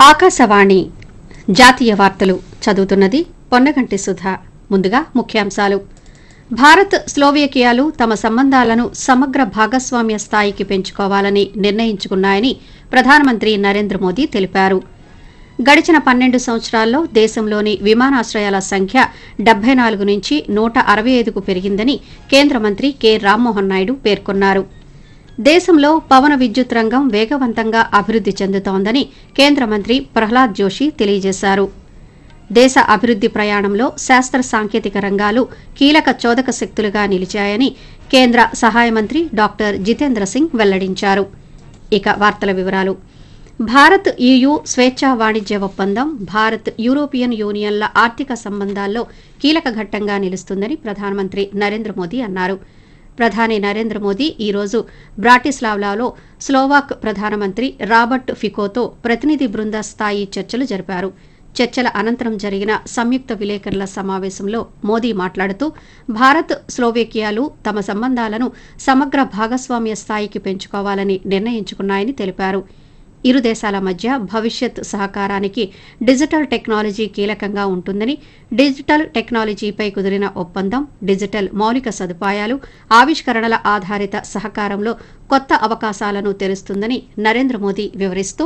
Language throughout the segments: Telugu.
ఆకాశవాణి జాతీయ వార్తలు చదువుతున్నది పొన్నగంటి సుధ ముందుగా ముఖ్యాంశాలు భారత్ స్లోవేకియాలు తమ సంబంధాలను సమగ్ర భాగస్వామ్య స్థాయికి పెంచుకోవాలని నిర్ణయించుకున్నాయని ప్రధానమంత్రి నరేంద్ర మోదీ తెలిపారు గడిచిన పన్నెండు సంవత్సరాల్లో దేశంలోని విమానాశ్రయాల సంఖ్య డెబ్బై నాలుగు నుంచి నూట అరవై ఐదుకు పెరిగిందని కేంద్ర మంత్రి కె రామ్మోహన్ నాయుడు పేర్కొన్నారు దేశంలో పవన విద్యుత్ రంగం వేగవంతంగా అభివృద్ది చెందుతోందని కేంద్ర మంత్రి ప్రహ్లాద్ జోషి తెలియజేశారు దేశ అభివృద్ది ప్రయాణంలో శాస్త్ర సాంకేతిక రంగాలు కీలక చోదక శక్తులుగా నిలిచాయని కేంద్ర సహాయ మంత్రి డాక్టర్ జితేంద్ర సింగ్ వెల్లడించారు ఇక వార్తల వివరాలు భారత్ ఈయూ స్వేచ్ఛా వాణిజ్య ఒప్పందం భారత్ యూరోపియన్ యూనియన్ల ఆర్థిక సంబంధాల్లో కీలక ఘట్టంగా నిలుస్తుందని ప్రధానమంత్రి నరేంద్ర మోదీ అన్నారు ప్రధాని నరేంద్ర మోదీ ఈ రోజు బ్రాటిస్లావ్లాలో స్లోవాక్ ప్రధానమంత్రి రాబర్ట్ ఫికోతో ప్రతినిధి బృంద స్థాయి చర్చలు జరిపారు చర్చల అనంతరం జరిగిన సంయుక్త విలేకరుల సమావేశంలో మోదీ మాట్లాడుతూ భారత్ స్లోవేకియాలు తమ సంబంధాలను సమగ్ర భాగస్వామ్య స్థాయికి పెంచుకోవాలని నిర్ణయించుకున్నాయని తెలిపారు ఇరు దేశాల మధ్య భవిష్యత్ సహకారానికి డిజిటల్ టెక్నాలజీ కీలకంగా ఉంటుందని డిజిటల్ టెక్నాలజీపై కుదిరిన ఒప్పందం డిజిటల్ మౌలిక సదుపాయాలు ఆవిష్కరణల ఆధారిత సహకారంలో కొత్త అవకాశాలను తెరుస్తుందని నరేంద్ర మోదీ వివరిస్తూ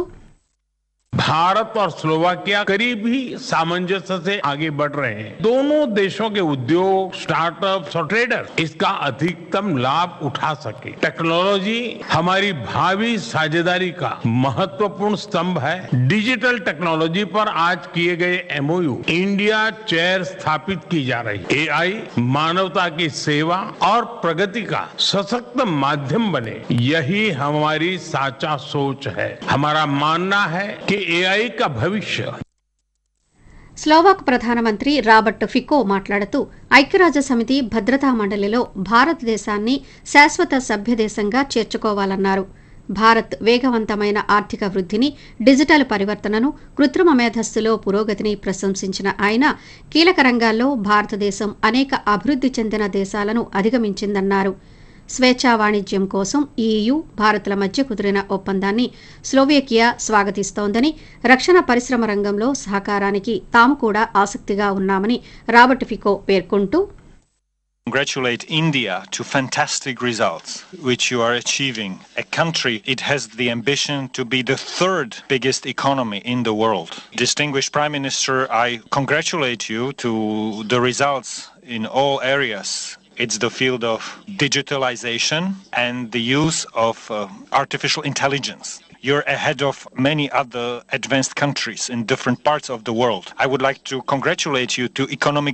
भारत और स्लोवाकिया करीब ही सामंजस्य से आगे बढ़ रहे हैं दोनों देशों के उद्योग स्टार्टअप्स और ट्रेडर इसका अधिकतम लाभ उठा सके टेक्नोलॉजी हमारी भावी साझेदारी का महत्वपूर्ण स्तंभ है डिजिटल टेक्नोलॉजी पर आज किए गए एमओयू इंडिया चेयर स्थापित की जा रही है एआई मानवता की सेवा और प्रगति का सशक्त माध्यम बने यही हमारी साचा सोच है हमारा मानना है कि एआई का भविष्य స్లోవాక్ ప్రధానమంత్రి రాబర్ట్ ఫికో మాట్లాడుతూ ఐక్యరాజ్య సమితి భద్రతా మండలిలో భారతదేశాన్ని శాశ్వత సభ్యదేశంగా చేర్చుకోవాలన్నారు భారత్ వేగవంతమైన ఆర్థిక వృద్ధిని డిజిటల్ పరివర్తనను కృత్రిమ మేధస్సులో పురోగతిని ప్రశంసించిన ఆయన కీలక రంగాల్లో భారతదేశం అనేక అభివృద్ది చెందిన దేశాలను అధిగమించిందన్నారు స్వేచ్ఛా వాణిజ్యం కోసం ఈయూ భారత్ల మధ్య కుదిరిన ఒప్పందాన్ని స్లోవేకియా స్వాగతిస్తోందని రక్షణ పరిశ్రమ రంగంలో సహకారానికి తాము కూడా ఆసక్తిగా ఉన్నామని రాబర్ట్ ఫికో పేర్కొంటూ congratulate India to fantastic results which you are achieving. A country, it has the ambition to be the third biggest economy in the world. Distinguished Prime Minister, I congratulate you to the results in all areas. It's the field of digitalization and the use of uh, artificial intelligence. You're ahead of many other advanced countries in different parts of the world. I would like to congratulate you to economic